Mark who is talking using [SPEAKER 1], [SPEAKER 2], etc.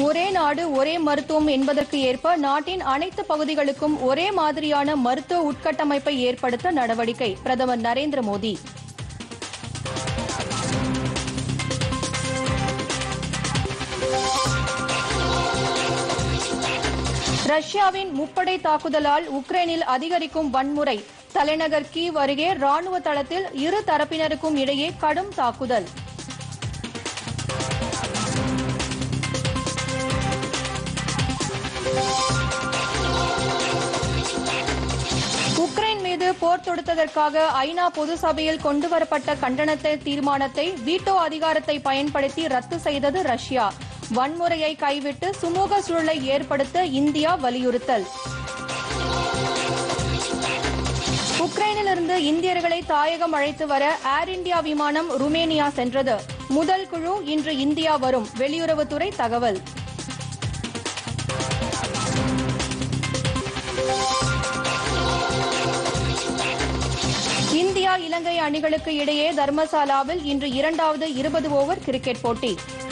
[SPEAKER 1] ஒரே நாடு ஒரே மருத்துவம் என்பதற்கு ஏற்ப நாட்டின் அனைத்து பகுதிகளுக்கும் ஒரே மாதிரியான மருத்துவ உட்கட்டமைப்பை ஏற்படுத்த நடவடிக்கை பிரதமர் நரேந்திர மோடி ரஷ்யாவின் முப்படை தாக்குதலால் உக்ரைனில் அதிகரிக்கும் வன்முறை தலைநகர் கீவ் அருகே ராணுவ தளத்தில் இரு தரப்பினருக்கும் இடையே கடும் தாக்குதல் உக்ரைன் மீது போர் தொடுத்ததற்காக ஐநா பொது சபையில் கொண்டுவரப்பட்ட கண்டனத்தை தீர்மானத்தை வீட்டோ அதிகாரத்தை பயன்படுத்தி ரத்து செய்தது ரஷ்யா வன்முறையை கைவிட்டு சுமூக சூழலை ஏற்படுத்த இந்தியா வலியுறுத்தல் உக்ரைனிலிருந்து இந்தியர்களை தாயகம் அழைத்து வர ஏர் இந்தியா விமானம் ருமேனியா சென்றது முதல் குழு இன்று இந்தியா வரும் வெளியுறவுத்துறை தகவல் இந்தியா இலங்கை அணிகளுக்கு இடையே தர்மசாலாவில் இன்று இரண்டாவது இருபது ஓவர் கிரிக்கெட் போட்டி